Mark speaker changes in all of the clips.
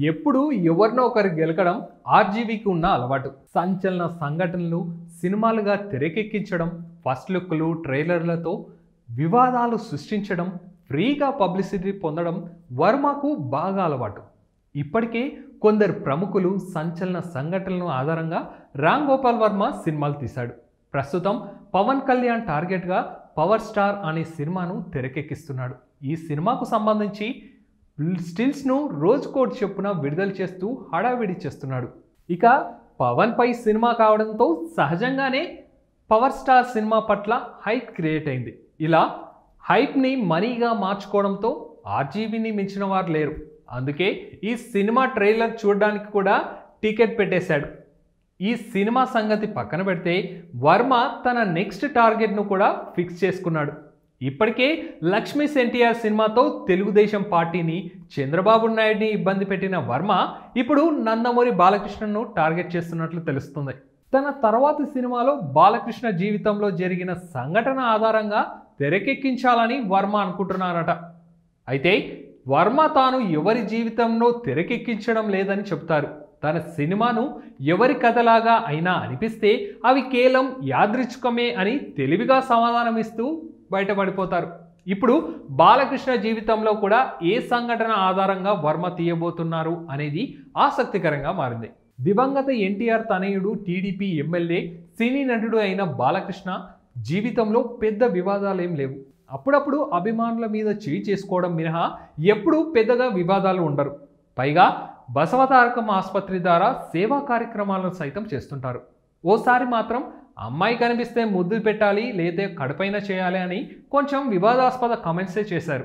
Speaker 1: ఎప్పుడు ఎవరినో ఒకరు గెలకడం ఆర్జీవీకి ఉన్న అలవాటు సంచలన సంఘటనలు సినిమాలుగా తెరకెక్కించడం ఫస్ట్ లుక్లు ట్రైలర్లతో వివాదాలు సృష్టించడం ఫ్రీగా పబ్లిసిటీ పొందడం వర్మకు బాగా అలవాటు ఇప్పటికే కొందరు ప్రముఖులు సంచలన సంఘటనలను ఆధారంగా రామ్ గోపాల్ వర్మ సినిమాలు తీశాడు ప్రస్తుతం పవన్ కళ్యాణ్ టార్గెట్గా పవర్ స్టార్ అనే సినిమాను తెరకెక్కిస్తున్నాడు ఈ సినిమాకు సంబంధించి స్టిల్స్ను రోజుకోటి చొప్పున విడుదల చేస్తూ హడావిడి చేస్తున్నాడు ఇక పవన్ పై సినిమా కావడంతో సహజంగానే పవర్ స్టార్ సినిమా పట్ల హైప్ క్రియేట్ అయింది ఇలా హైప్ని మనీగా మార్చుకోవడంతో ఆర్జీబీని మించిన వారు లేరు అందుకే ఈ సినిమా ట్రైలర్ చూడడానికి కూడా టికెట్ పెట్టేశాడు ఈ సినిమా సంగతి పక్కన పెడితే వర్మ తన నెక్స్ట్ టార్గెట్ను కూడా ఫిక్స్ చేసుకున్నాడు ఇప్పటికే లక్ష్మీ ఎన్టీఆర్ సినిమాతో తెలుగుదేశం పార్టీని చంద్రబాబు నాయుడిని ఇబ్బంది పెట్టిన వర్మ ఇప్పుడు నందమూరి బాలకృష్ణను టార్గెట్ చేస్తున్నట్లు తెలుస్తుంది తన తర్వాతి సినిమాలో బాలకృష్ణ జీవితంలో జరిగిన సంఘటన ఆధారంగా తెరకెక్కించాలని వర్మ అనుకుంటున్నారట అయితే వర్మ తాను ఎవరి జీవితంలో తెరకెక్కించడం లేదని చెప్తారు తన సినిమాను ఎవరి కథలాగా అయినా అనిపిస్తే అవి కేవలం యాదృచ్ఛికమే అని తెలివిగా సమాధానం ఇస్తూ బయటపడిపోతారు ఇప్పుడు బాలకృష్ణ జీవితంలో కూడా ఏ సంఘటన ఆధారంగా వర్మ తీయబోతున్నారు అనేది ఆసక్తికరంగా మారింది దివంగత ఎన్టీఆర్ తనయుడు టీడీపీ ఎమ్మెల్యే సినీ నటుడు అయిన బాలకృష్ణ జీవితంలో పెద్ద వివాదాలేం లేవు అప్పుడప్పుడు అభిమానుల మీద చేయి చేసుకోవడం మినహా ఎప్పుడూ పెద్దగా వివాదాలు ఉండరు పైగా బసవతారకం ఆసుపత్రి ద్వారా సేవా కార్యక్రమాలను సైతం చేస్తుంటారు ఓసారి మాత్రం అమ్మాయి కనిపిస్తే ముద్దు పెట్టాలి లేదా కడుపైన చేయాలి అని కొంచెం వివాదాస్పద కామెంట్సే చేశారు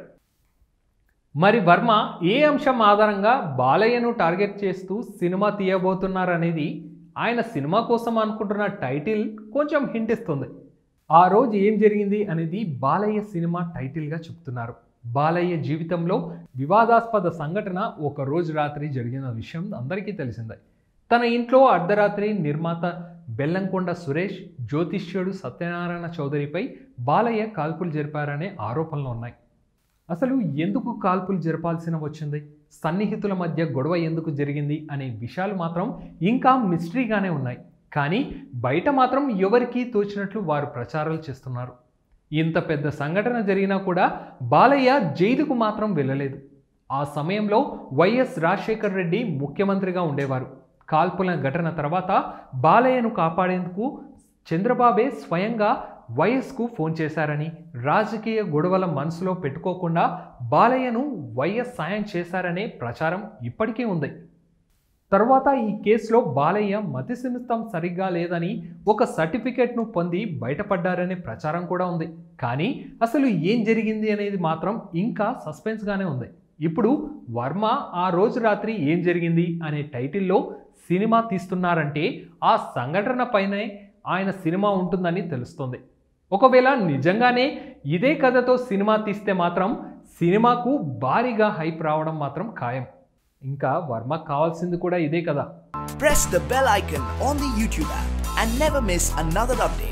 Speaker 1: మరి వర్మ ఏ అంశం ఆధారంగా బాలయ్యను టార్గెట్ చేస్తూ సినిమా తీయబోతున్నారనేది ఆయన సినిమా కోసం అనుకుంటున్న టైటిల్ కొంచెం హింట్ ఇస్తుంది ఆ రోజు ఏం జరిగింది అనేది బాలయ్య సినిమా టైటిల్గా చెప్తున్నారు బాలయ్య జీవితంలో వివాదాస్పద సంఘటన ఒక రోజు రాత్రి జరిగిన విషయం అందరికీ తెలిసిందే తన ఇంట్లో అర్ధరాత్రి నిర్మాత బెల్లంకొండ సురేష్ జ్యోతిష్యుడు సత్యనారాయణ చౌదరిపై బాలయ్య కాల్పులు జరిపారనే ఆరోపణలు ఉన్నాయి అసలు ఎందుకు కాల్పులు జరపాల్సిన వచ్చింది సన్నిహితుల మధ్య గొడవ ఎందుకు జరిగింది అనే విషయాలు మాత్రం ఇంకా మిస్టరీగానే ఉన్నాయి కానీ బయట మాత్రం ఎవరికీ తోచినట్లు వారు ప్రచారాలు చేస్తున్నారు ఇంత పెద్ద సంఘటన జరిగినా కూడా బాలయ్య జైలుకు మాత్రం వెళ్ళలేదు ఆ సమయంలో వైఎస్ రాజశేఖర్ రెడ్డి ముఖ్యమంత్రిగా ఉండేవారు కాల్పుల ఘటన తర్వాత బాలయ్యను కాపాడేందుకు చంద్రబాబే స్వయంగా వైఎస్కు ఫోన్ చేశారని రాజకీయ గొడవల మనసులో పెట్టుకోకుండా బాలయ్యను వైఎస్ సాయం చేశారనే ప్రచారం ఇప్పటికీ ఉంది తర్వాత ఈ కేసులో బాలయ్య మతిసిమితం సరిగ్గా లేదని ఒక సర్టిఫికేట్ను పొంది బయటపడ్డారనే ప్రచారం కూడా ఉంది కానీ అసలు ఏం జరిగింది అనేది మాత్రం ఇంకా సస్పెన్స్గానే ఉంది ఇప్పుడు వర్మ ఆ రోజు రాత్రి ఏం జరిగింది అనే టైటిల్లో సినిమా తీస్తున్నారంటే ఆ సంఘటన పైనే ఆయన సినిమా ఉంటుందని తెలుస్తుంది ఒకవేళ నిజంగానే ఇదే కథతో సినిమా తీస్తే మాత్రం సినిమాకు భారీగా హైప్ రావడం మాత్రం ఖాయం ఇంకా వర్మ కావాల్సింది కూడా ఇదే కదా
Speaker 2: Press the bell icon on the YouTube app and never miss another update.